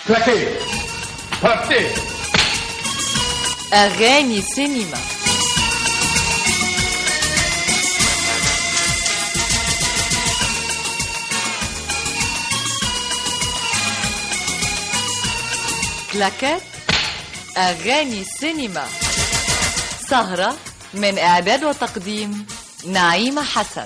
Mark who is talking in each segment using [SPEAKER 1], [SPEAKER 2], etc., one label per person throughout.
[SPEAKER 1] كلاكي بارتي
[SPEAKER 2] أغاني سينما كلاكات أغاني سينما سهرة من إعداد وتقديم نعيمة حسن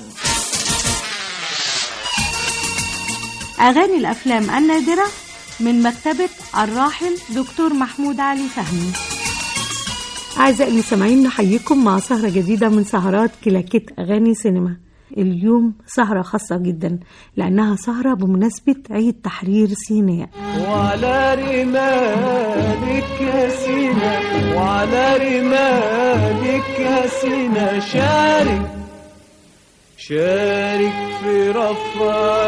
[SPEAKER 3] أغاني الأفلام النادرة من مكتبة الراحل دكتور محمود علي فهمي أعزائي المستمعين نحييكم مع سهرة جديدة من سهرات كلاكيت أغاني سينما اليوم سهرة خاصة جدا لأنها سهرة بمناسبة عيد تحرير سيناء
[SPEAKER 4] وعلى رمالك يا سينا وعلى رمالك يا سينا شارك شارك في رفع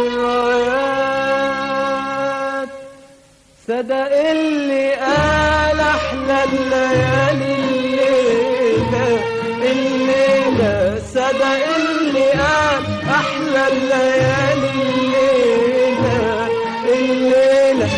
[SPEAKER 4] الرايات صدق اللي قال احلى الليالي الليله الليله صدق اللي قال احلى الليالي الليله الليله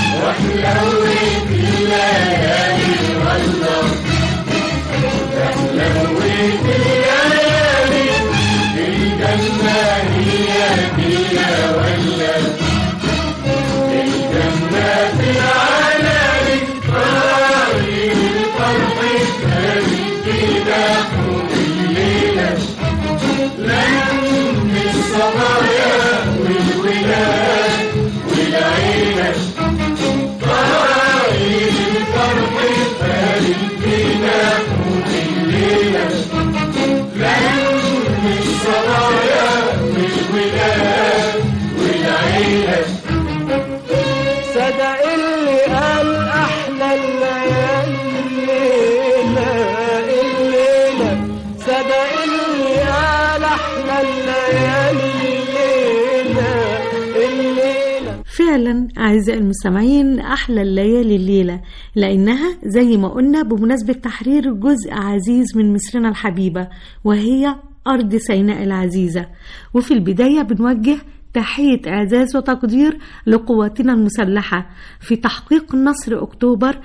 [SPEAKER 4] صدق اللي قال احلى الليالي الليله الليله صدق اللي قال احلى الليالي الليله الليله
[SPEAKER 3] فعلا أعزائي المستمعين أحلى الليالي الليلة لأنها زي ما قلنا بمناسبة تحرير جزء عزيز من مصرنا الحبيبة وهي أرض سيناء العزيزة وفي البداية بنوجه تحية إعزاز وتقدير لقواتنا المسلحة في تحقيق نصر أكتوبر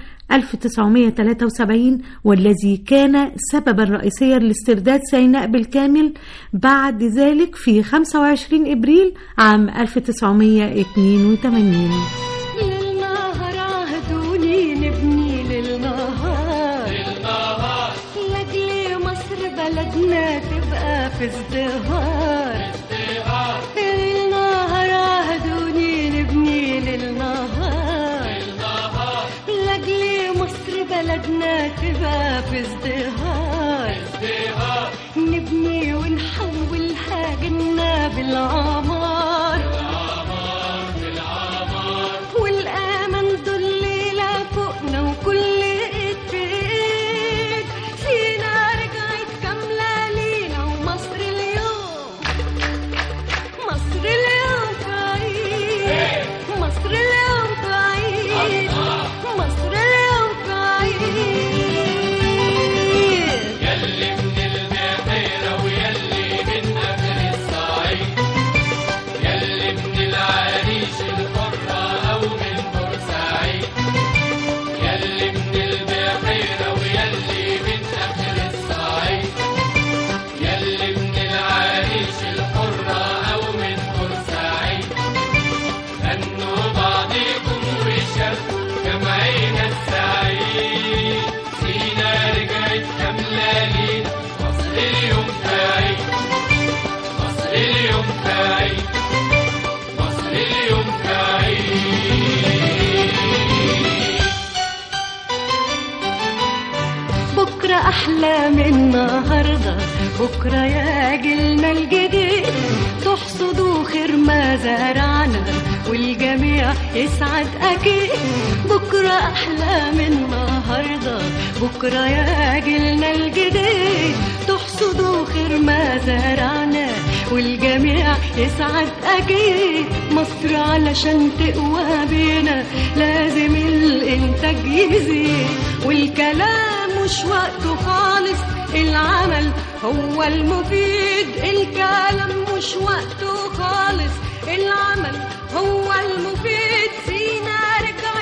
[SPEAKER 3] 1973 والذي كان سببا رئيسيا لاسترداد سيناء بالكامل بعد ذلك في 25 إبريل عام 1982
[SPEAKER 5] للنهر عهدوني نبني للنهار لاجل مصر بلدنا تبقى في ازدهار للنهر عهدوني نبني للنهار لاجل مصر بلدنا تبقى في ازدهار نبني ونحولها جنة بالعمار والأمل دول ليلة فوقنا وكل إيد في إيد فينا رجعت كاملة لينا ومصر اليوم مصر اليوم في عيد مصر اليوم في عيد مصر اليوم في عيد
[SPEAKER 4] يلي من البحيرة ويلي من أهل الصعيد يلي من العريش الحرة أو من بورسعيد يلي من البحيرة ويلي من أهل الصعيد يلي من العريش الحرة أو من بورسعيد غنوا بعضكم وشاركوا جمعينا السعيد سينا رجعت كاملة لينا مصر اليوم سعيد مصر اليوم سعيد مصر اليوم سعيد
[SPEAKER 5] بكرة أحلى من النهاردة بكرة يا جيلنا الجديد تحصدوا خير ما زرعنا والجميع يسعد أكيد بكرة أحلى من النهاردة بكرة يا جيلنا الجديد تحصدوا خير ما زرعنا والجميع يسعد أكيد مصر علشان تقوى بينا لازم الإنتاج يزيد والكلام مش وقته خالص العمل هو المفيد الكلام مش وقته خالص العمل هو المفيد سينا رجعت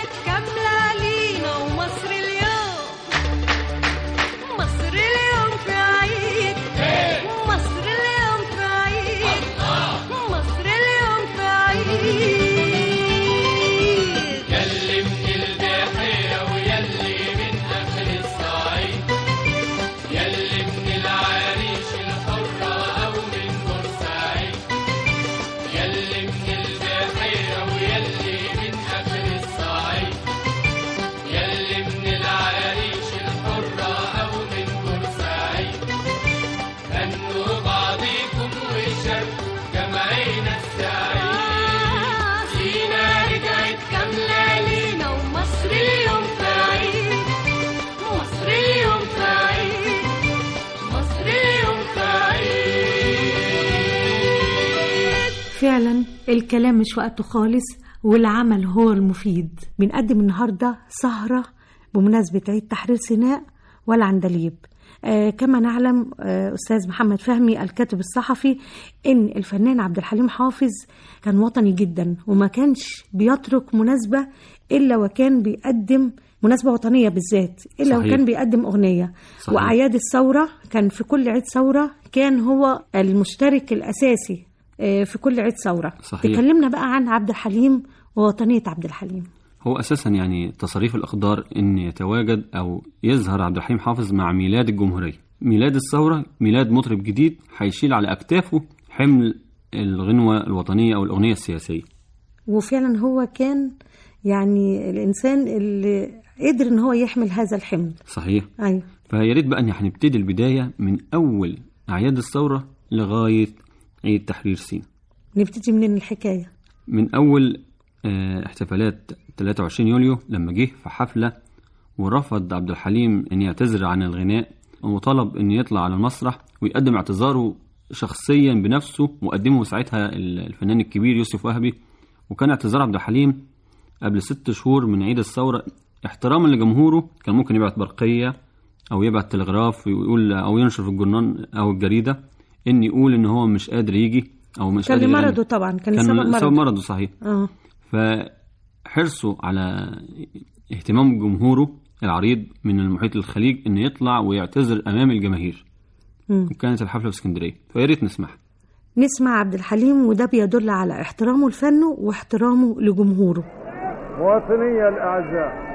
[SPEAKER 3] فعلا الكلام مش وقته خالص والعمل هو المفيد بنقدم النهاردة سهرة بمناسبة عيد تحرير سيناء والعندليب آه كما نعلم آه أستاذ محمد فهمي الكاتب الصحفي إن الفنان عبد الحليم حافظ كان وطني جدا وما كانش بيترك مناسبة إلا وكان بيقدم مناسبة وطنية بالذات إلا
[SPEAKER 6] صحيح.
[SPEAKER 3] وكان بيقدم أغنية
[SPEAKER 6] صحيح.
[SPEAKER 3] وأعياد الثورة كان في كل عيد ثورة كان هو المشترك الأساسي آه، في كل عيد ثورة
[SPEAKER 6] صحيح.
[SPEAKER 3] تكلمنا بقى عن عبد الحليم ووطنية عبد الحليم
[SPEAKER 6] هو اساسا يعني تصاريف الاقدار ان يتواجد او يظهر عبد الحليم حافظ مع ميلاد الجمهوريه ميلاد الثوره ميلاد مطرب جديد هيشيل على اكتافه حمل الغنوه الوطنيه او الاغنيه السياسيه
[SPEAKER 3] وفعلا هو كان يعني الإنسان اللي قدر إن هو يحمل هذا الحمل
[SPEAKER 6] صحيح
[SPEAKER 3] أيوه
[SPEAKER 6] فيا ريت بقى ان احنا نبتدي البدايه من اول اعياد الثوره لغايه عيد تحرير سيناء
[SPEAKER 3] نبتدي منين الحكاية
[SPEAKER 6] من اول آه، احتفالات 23 يوليو لما جه في حفله ورفض عبد الحليم ان يعتذر عن الغناء وطلب ان يطلع على المسرح ويقدم اعتذاره شخصيا بنفسه مقدمه ساعتها الفنان الكبير يوسف وهبي وكان اعتذار عبد الحليم قبل ست شهور من عيد الثوره احتراما لجمهوره كان ممكن يبعت برقيه او يبعت تلغراف ويقول او ينشر في الجرنان او الجريده ان يقول ان هو مش قادر يجي او مش
[SPEAKER 3] كان
[SPEAKER 6] قادر يغني.
[SPEAKER 3] لمرضه طبعا كان,
[SPEAKER 6] كان
[SPEAKER 3] سبب
[SPEAKER 6] سبب
[SPEAKER 3] مرضه
[SPEAKER 6] مرضه صحيح
[SPEAKER 3] اه
[SPEAKER 6] فحرصه على اهتمام جمهوره العريض من المحيط الخليج انه يطلع ويعتذر امام الجماهير
[SPEAKER 3] مم.
[SPEAKER 6] وكانت الحفله في اسكندريه فيا ريت نسمعها
[SPEAKER 3] نسمع عبد الحليم وده بيدل على احترامه لفنه واحترامه لجمهوره
[SPEAKER 1] مواطني الأعزاء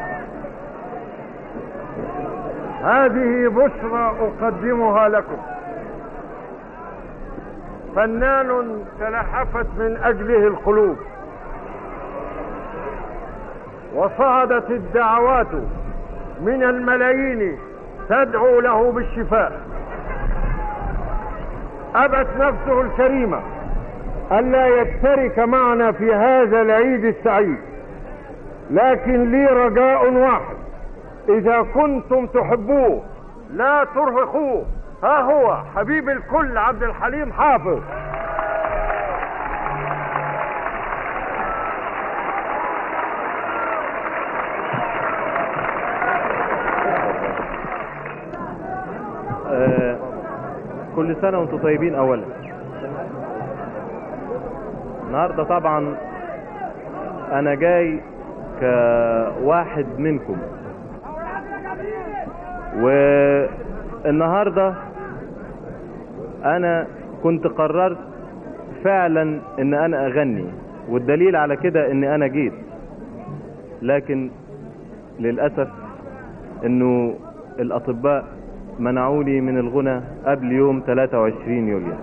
[SPEAKER 1] هذه بشرى أقدمها لكم فنان تلحفت من أجله القلوب وصعدت الدعوات من الملايين تدعو له بالشفاء أبت نفسه الكريمة ألا يشترك معنا في هذا العيد السعيد لكن لي رجاء واحد إذا كنتم تحبوه لا ترهقوه ها هو حبيب الكل عبد الحليم حافظ
[SPEAKER 7] آه، كل سنة وانتم طيبين أولا النهاردة طبعا أنا جاي كواحد منكم والنهاردة أنا كنت قررت فعلا إن أنا أغني والدليل على كده إن أنا جيت لكن للأسف إنه الأطباء منعوني من الغنى قبل يوم 23 يوليو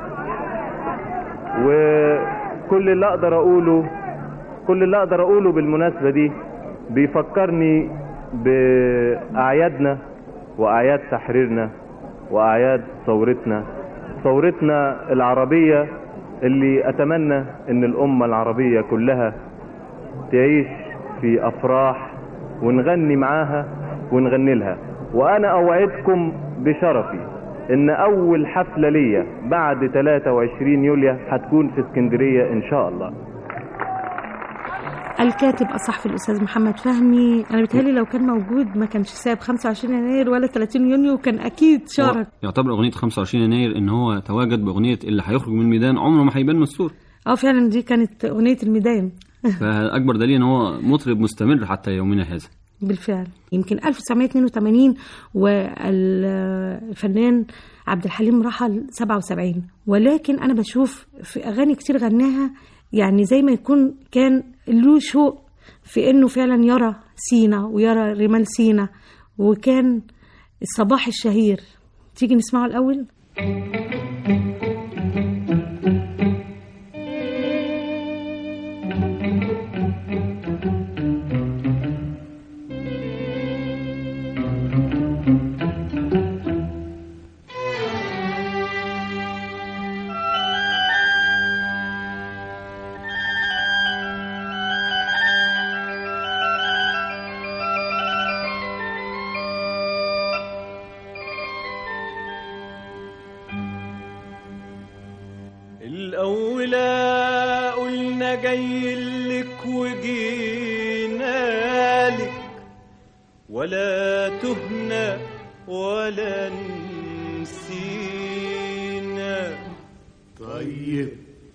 [SPEAKER 7] وكل اللي اقدر اقوله كل اللي اقدر اقوله بالمناسبة دي بيفكرني باعيادنا واعياد تحريرنا واعياد ثورتنا ثورتنا العربية اللي اتمنى ان الامة العربية كلها تعيش في افراح ونغني معاها ونغني لها وانا اوعدكم بشرفي ان اول حفلة ليا بعد 23 يوليو هتكون في اسكندرية ان شاء الله
[SPEAKER 3] الكاتب الصحفي الاستاذ محمد فهمي انا بيتهيألي لو كان موجود ما كانش ساب 25 يناير ولا 30 يونيو كان اكيد شارك
[SPEAKER 6] يعتبر اغنيه 25 يناير ان هو تواجد باغنيه اللي هيخرج من الميدان عمره ما هيبان من الصوره
[SPEAKER 3] اه فعلا دي كانت اغنيه الميدان
[SPEAKER 6] فاكبر دليل ان هو مطرب مستمر حتى يومنا هذا
[SPEAKER 3] بالفعل يمكن 1982 والفنان عبد الحليم رحل 77 ولكن انا بشوف في اغاني كتير غناها يعني زي ما يكون كان له شوق في انه فعلا يرى سينا ويرى رمال سينا وكان الصباح الشهير تيجي نسمعه الاول
[SPEAKER 8] الأولى جايلك وجينالك ولا تهنا ولا نسينا
[SPEAKER 9] طيب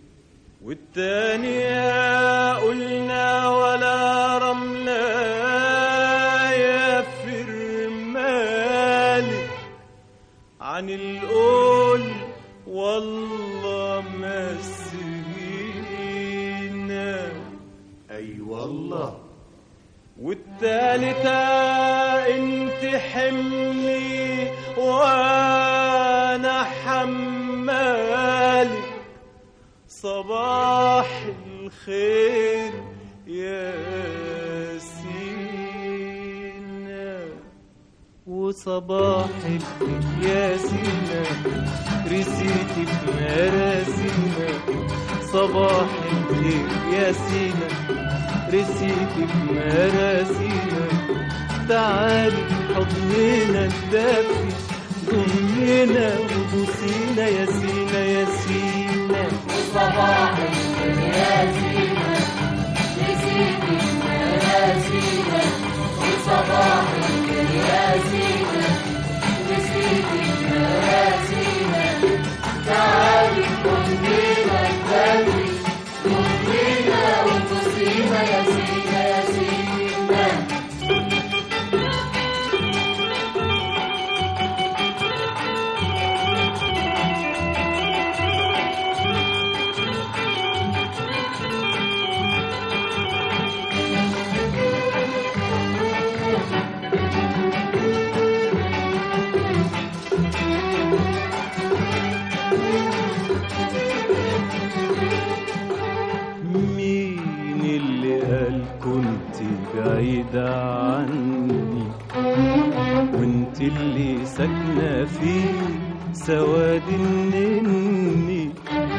[SPEAKER 8] والتانية قلنا ولا رملة يا فرمالك عن القول والله ما سهينا
[SPEAKER 9] اي والله
[SPEAKER 8] والتالتة انت حملي وانا حمالي صباح الخير يا سينا وصباح الخير يا سينا رسيتي في مراسينا صباح الخير يا سينا رسيتي في مراسينا تعالي حضننا الدافي ضمنا وبوسينا يا سينا يا سينا مين اللي قال كنت بعيدة عني وانت اللي ساكنة في سواد النني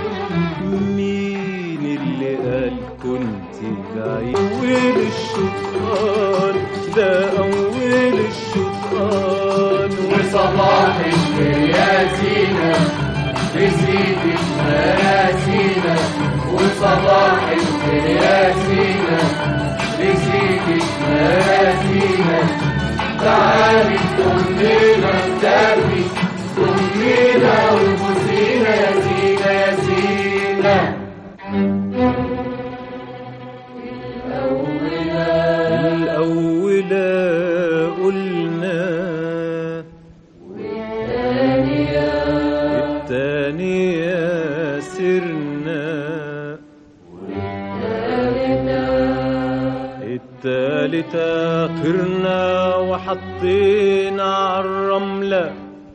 [SPEAKER 8] مين اللي قال كنت بعيد أول الشيطان ده أول الشيطان
[SPEAKER 4] وصباح الخير يا زينة رسيتي في مراسينا وصباح الخير يا زينة رسيتي في مراسينا تعالي ضمنا الدربي ضمنا وبوسينا يا زينة يا زينة
[SPEAKER 8] الأولى قلنا الثانية سرنا الثالثة طرنا وحطينا عالرملة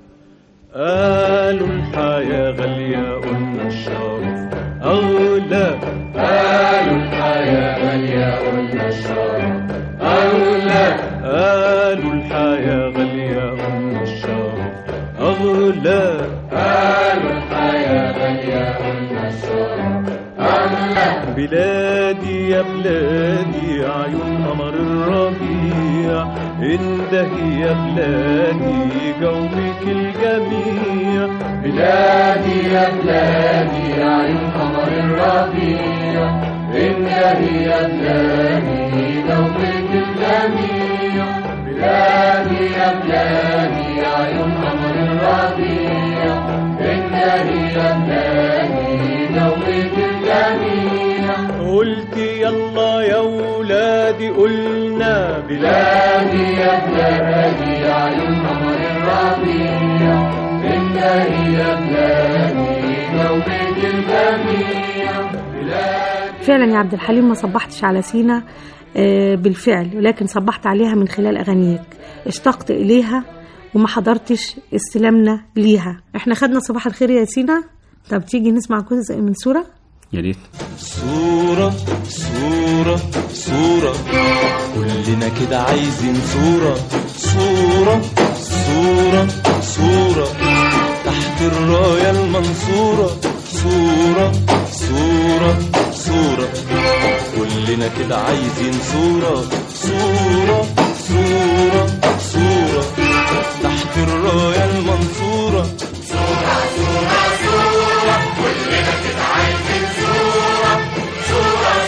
[SPEAKER 8] قالوا الحياة غالية قلنا الشرف أغلى
[SPEAKER 4] قالوا الحياة غالية قلنا الشرف أولى
[SPEAKER 8] قالوا الحياة غالية قلنا الشرف أغلى
[SPEAKER 4] قالوا الحياة غالية قلنا الشرف أغلى
[SPEAKER 8] بلادي يا بلادي عيون قمر الربيع انده يا بلادي جوبك الجميع
[SPEAKER 4] بلادي يا بلادي عيون قمر الربيع إنه يا بلادي دوبك الجميع بلادي يا بلادي عيون قمر الربيع إنه يا بلادي دوبك الجميع
[SPEAKER 8] قلت يلا يا ولادي قلنا بلادي
[SPEAKER 4] بلادي يا بلادي عيون قمر الربيع إنه يا بلادي دوبك الجميع بلادي
[SPEAKER 3] فعلا يا عبد الحليم ما صبحتش على سينا آه، بالفعل ولكن صبحت عليها من خلال أغانيك اشتقت إليها وما حضرتش استلامنا ليها احنا خدنا صباح الخير يا سينا طب تيجي نسمع جزء من سورة
[SPEAKER 6] يا ريت
[SPEAKER 8] صورة صورة صورة كلنا كده عايزين صورة صورة صورة صورة تحت الراية المنصورة صورة صورة صورة كلنا كده عايزين صورة صورة صورة صورة تحت الراية المنصورة
[SPEAKER 4] كلنا كده عايزين صورة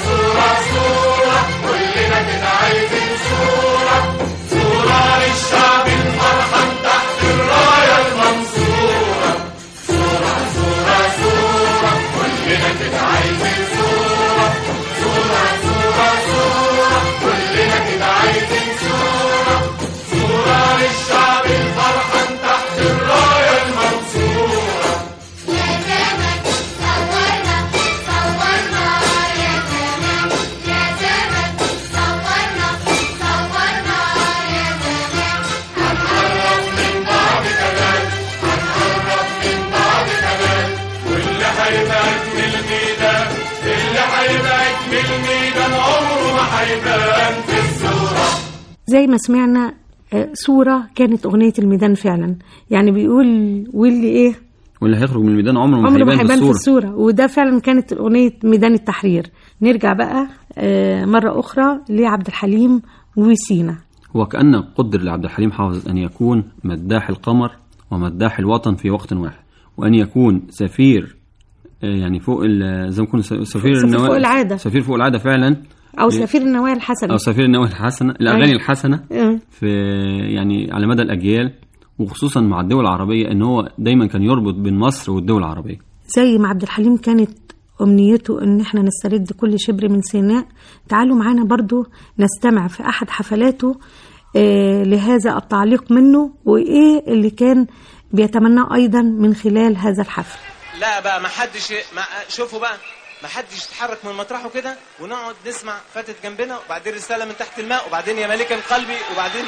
[SPEAKER 4] حيبان في الصورة
[SPEAKER 3] زي ما سمعنا آه، صورة كانت أغنية الميدان فعلا يعني بيقول واللي إيه
[SPEAKER 6] واللي هيخرج من الميدان عمره ما
[SPEAKER 3] عمره ما
[SPEAKER 6] هيبان
[SPEAKER 3] هيبان في
[SPEAKER 6] بالصورة
[SPEAKER 3] الصورة وده فعلا كانت أغنية ميدان التحرير نرجع بقى آه، مرة أخرى لعبد الحليم وسينا
[SPEAKER 6] وكأن قدر لعبد الحليم حافظ أن يكون مداح القمر ومداح الوطن في وقت واحد وأن يكون سفير آه، يعني فوق ال- زي ما يكون س- سفير
[SPEAKER 3] سفير
[SPEAKER 6] النوا-
[SPEAKER 3] فوق العادة.
[SPEAKER 6] سفير فوق العادة فعلا
[SPEAKER 3] أو
[SPEAKER 6] ل-
[SPEAKER 3] سفير النوايا الحسنة
[SPEAKER 6] أو سفير النوايا الحسنة الأغاني
[SPEAKER 3] أيوة.
[SPEAKER 6] الحسنة
[SPEAKER 3] آه.
[SPEAKER 6] في يعني على مدى الأجيال وخصوصا مع الدول العربية أن هو دايما كان يربط بين مصر والدول العربية
[SPEAKER 3] زي ما عبد الحليم كانت أمنيته إن إحنا نسترد كل شبر من سيناء تعالوا معانا برضو نستمع في أحد حفلاته آه لهذا التعليق منه وإيه اللي كان بيتمناه أيضا من خلال هذا الحفل
[SPEAKER 10] لا بقى ما حدش ما شوفوا بقى ما حدش يتحرك من مطرحه كده ونقعد نسمع فاتت جنبنا وبعدين رساله من تحت الماء وبعدين يا ملكا قلبي وبعدين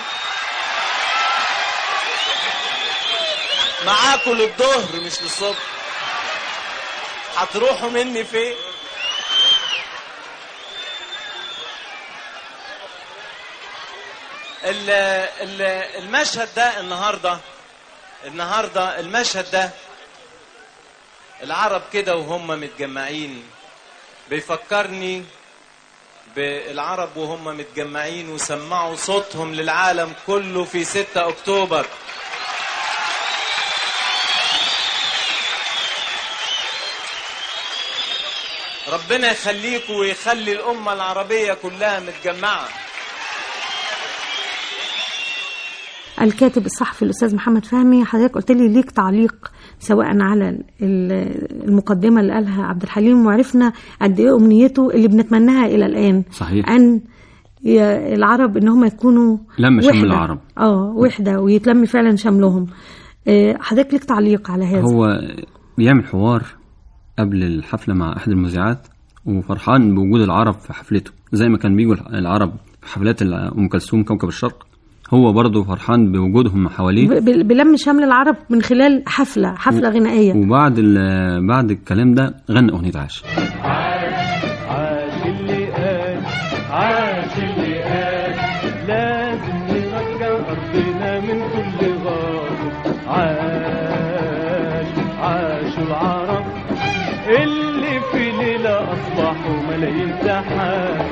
[SPEAKER 10] معاكم للظهر مش للصبح هتروحوا مني فين ال- ال- المشهد ده النهارده النهارده المشهد ده العرب كده وهم متجمعين بيفكرني بالعرب وهم متجمعين وسمعوا صوتهم للعالم كله في 6 اكتوبر ربنا يخليكم ويخلي الأمة العربية كلها متجمعة
[SPEAKER 3] الكاتب الصحفي الأستاذ محمد فهمي حضرتك قلت لي ليك تعليق سواء على ال- المقدمة اللي قالها عبد الحليم وعرفنا قد إيه أمنيته اللي بنتمناها إلى الآن
[SPEAKER 6] صحيح.
[SPEAKER 3] أن ي- العرب إن هم يكونوا
[SPEAKER 6] لم شمل
[SPEAKER 3] وحدة.
[SPEAKER 6] العرب.
[SPEAKER 3] اه وحدة ويتلم فعلا شملهم آه، حضرتك ليك تعليق على هذا
[SPEAKER 6] هو بيعمل حوار قبل الحفلة مع أحد المذيعات وفرحان بوجود العرب في حفلته زي ما كان بيجوا العرب في حفلات أم كلثوم كوكب الشرق هو برضه فرحان بوجودهم حواليه
[SPEAKER 3] ب- ب- بلم شمل العرب من خلال حفلة حفلة غنائية
[SPEAKER 6] وبعد ال- بعد الكلام ده غنى أغنية عاش
[SPEAKER 8] عاش اللي قال عاش اللي قال لازم نرجع أرضنا من كل غاصب عاش عاش العرب اللي في ليلة أصبحوا ملايين سحاب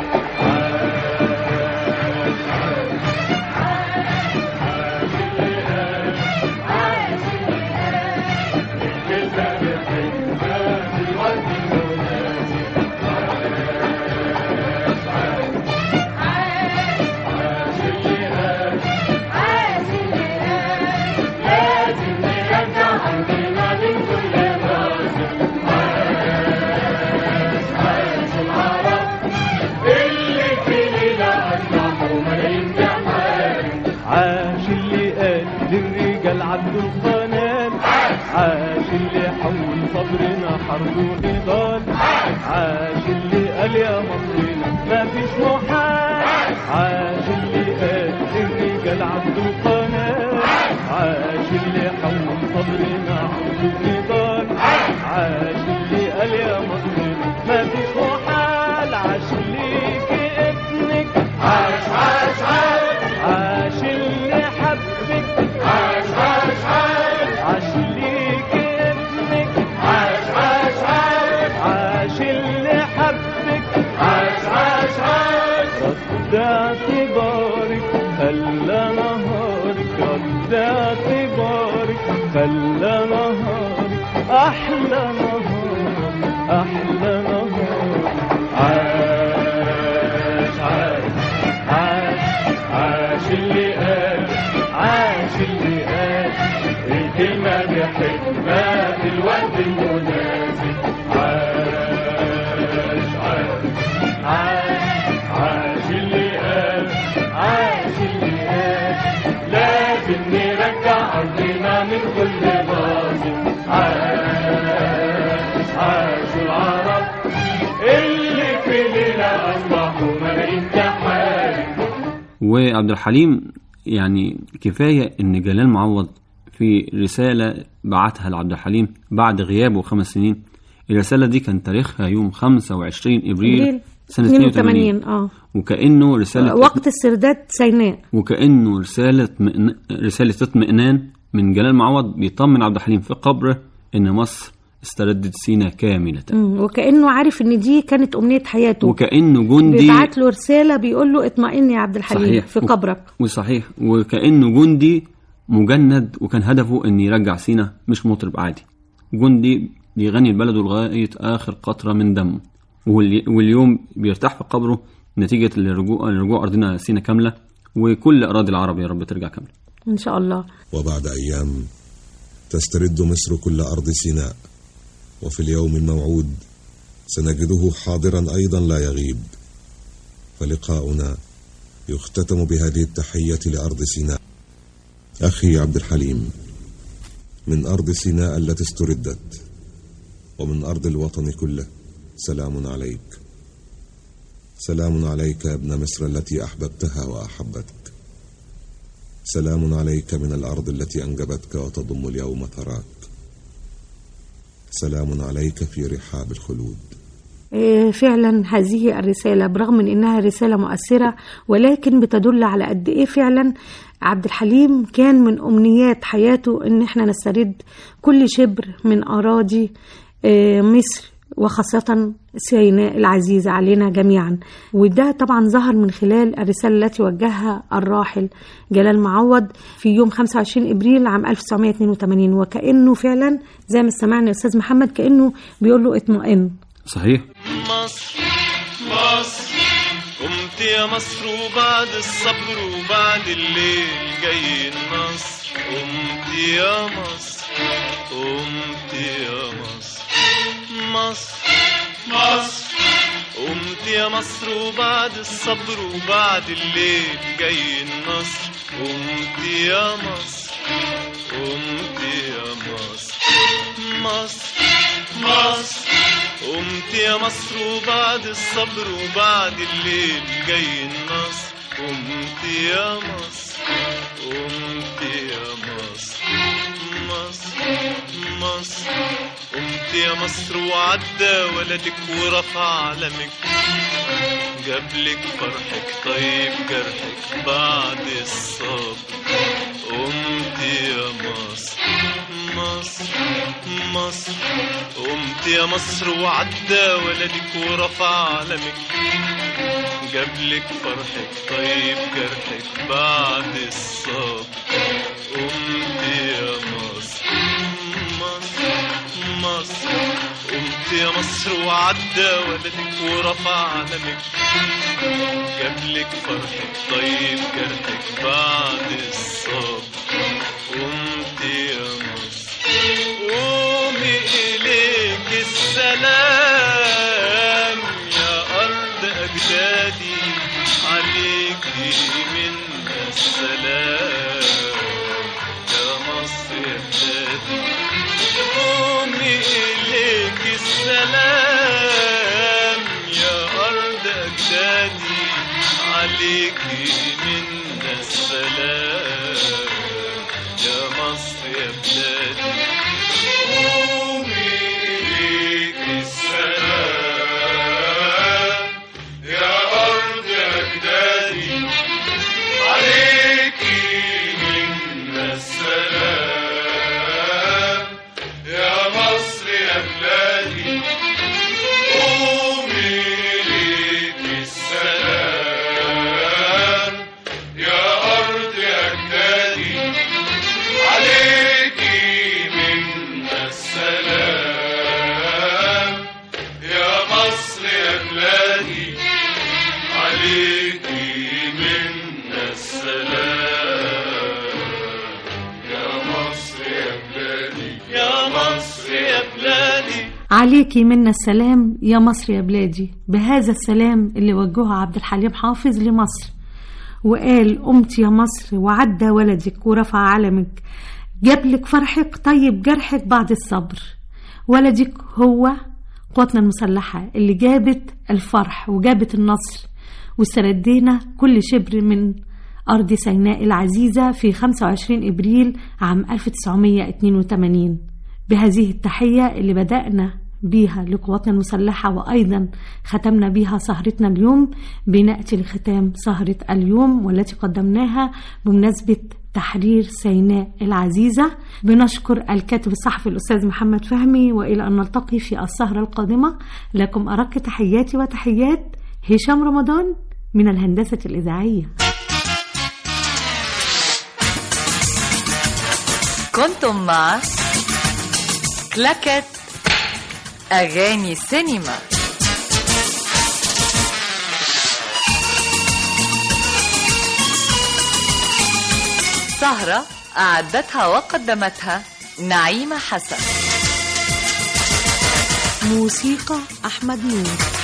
[SPEAKER 8] عاش اللي قال للرجال عدوا القنال عاش اللي حول صبرنا حرب ونضال عاش اللي قال يا مصرنا ما فيش محال عاش اللي قال للرجال عدوا القنال عاش اللي حول صبرنا حرب ونضال عاش اللي قال يا مصرنا ما فيش محال عاش ليك ابنك عاش عاش عاش عاش اللي حبك عاش عاش عاش عاش ليك ابنك عاش عاش عاش عاش اللي حبك عاش عاش عاش رد اعتبارك خلى نهارك رد اعتبارك خلى نهارك احلى نهار احلى نهار عاش عاش عاش عاش اللي قال عاش اللي قال الكلمة بحكمة في الوقت المناسب عاش عاش عاش عاش اللي قال عاش اللي قال لازم نرجع أرضنا من كل باطل عاش عاش العرب اللي في ليلة أصبحوا ملايين تحارب
[SPEAKER 6] وعبد الحليم يعني كفاية إن جلال معوض في رسالة بعتها لعبد الحليم بعد غيابه خمس سنين الرسالة دي كان تاريخها يوم 25 إبريل
[SPEAKER 3] إبريل.
[SPEAKER 6] سنة
[SPEAKER 3] 82
[SPEAKER 6] 82
[SPEAKER 3] اه
[SPEAKER 6] وكأنه رسالة
[SPEAKER 3] وقت السرداد سيناء
[SPEAKER 6] وكأنه رسالة مئن... رسالة اطمئنان من جلال معوض بيطمن عبد الحليم في قبره إن مصر استردت سينا كاملة
[SPEAKER 3] مم. وكأنه عارف ان دي كانت امنية حياته
[SPEAKER 6] وكأنه جندي
[SPEAKER 3] بيبعت له رسالة بيقول له اطمئن يا عبد الحليم
[SPEAKER 6] صحيح
[SPEAKER 3] في قبرك
[SPEAKER 6] وصحيح وكأنه جندي مجند وكان هدفه إن يرجع سينا مش مطرب عادي جندي بيغني لبلده لغاية آخر قطرة من دمه والي- واليوم بيرتاح في قبره نتيجة لرجوع لرجوع أرضنا سينا كاملة وكل أراضي العرب يا رب ترجع كاملة
[SPEAKER 3] ان شاء الله
[SPEAKER 11] وبعد أيام تسترد مصر كل أرض سيناء وفي اليوم الموعود سنجده حاضرا أيضا لا يغيب فلقاؤنا يختتم بهذه التحية لأرض سيناء أخي عبد الحليم من أرض سيناء التي استردت ومن أرض الوطن كله سلام عليك سلام عليك يا ابن مصر التي أحببتها وأحبتك سلام عليك من الأرض التي أنجبتك وتضم اليوم ثراك سلام عليك في رحاب الخلود
[SPEAKER 3] إيه، فعلا هذه الرسالة برغم من انها رسالة مؤثرة ولكن بتدل على قد ايه فعلا عبد الحليم كان من امنيات حياته ان احنا نسترد كل شبر من اراضي إيه، مصر وخاصة سيناء العزيزة علينا جميعا وده طبعا ظهر من خلال الرسالة التي وجهها الراحل جلال معوض في يوم 25 إبريل عام 1982 وكأنه فعلا زي ما سمعنا يا أستاذ محمد كأنه بيقول له اطمئن
[SPEAKER 6] صحيح
[SPEAKER 8] مصر مصر قمت يا مصر وبعد الصبر وبعد الليل جاي النصر قمت يا مصر قمت يا مصر مصر مصر قمت يا مصر وبعد الصبر وبعد الليل جاي النصر قمت يا مصر قمت يا مصر مصر مصر قمت يا مصر وبعد الصبر وبعد الليل جاي النصر قمت يا مصر قمت يا مصر مصر مصر قمت يا مصر وعدى ولدك ورفع علمك جابلك فرحك طيب جرحك بعد الصبر قمت يا مصر مصر مصر قمت يا مصر وعدى ولدك ورفع علمك جابلك فرحك طيب جرحك بعد الصبر قمت يا مصر مصر مصر قمت يا مصر وعدى ولدك ورفع علمك جابلك فرحك طيب جرحك بعد الصبر قمت يا مصر قومي إليك السلام يا أرض أجدادي عليكي منا السلام يا مصر يا بلادي قومي إليك السلام يا أرض أجدادي عليكي منا السلام يا مصر يا بلادي قومي إليك السلام يا أرض أجدادي عليكي منا السلام يا مصر يا بلادي قومي إليك السلام يا أرض أجدادي عليكي منا السلام يا مصر يا بلادي عليكي منا السلام يا مصر يا بلادي يا مصر يا بلادي
[SPEAKER 3] عليكي منا السلام يا مصر يا بلادي بهذا السلام اللي وجهه عبد الحليم حافظ لمصر وقال قمت يا مصر وعدى ولدك ورفع علمك جابلك فرحك طيب جرحك بعد الصبر ولدك هو قواتنا المسلحة اللي جابت الفرح وجابت النصر واستردينا كل شبر من أرض سيناء العزيزة في 25 إبريل عام 1982 بهذه التحية اللي بدأنا بيها لقواتنا المسلحة وأيضا ختمنا بيها سهرتنا اليوم بنأتي لختام سهرة اليوم والتي قدمناها بمناسبة تحرير سيناء العزيزة بنشكر الكاتب الصحفي الأستاذ محمد فهمي وإلى أن نلتقي في السهرة القادمة لكم أرق تحياتي وتحيات هشام رمضان من الهندسة الإذاعية
[SPEAKER 2] كنتم مع كلاكت أغاني سينما سهرة أعدتها وقدمتها نعيمة حسن
[SPEAKER 3] موسيقى أحمد نور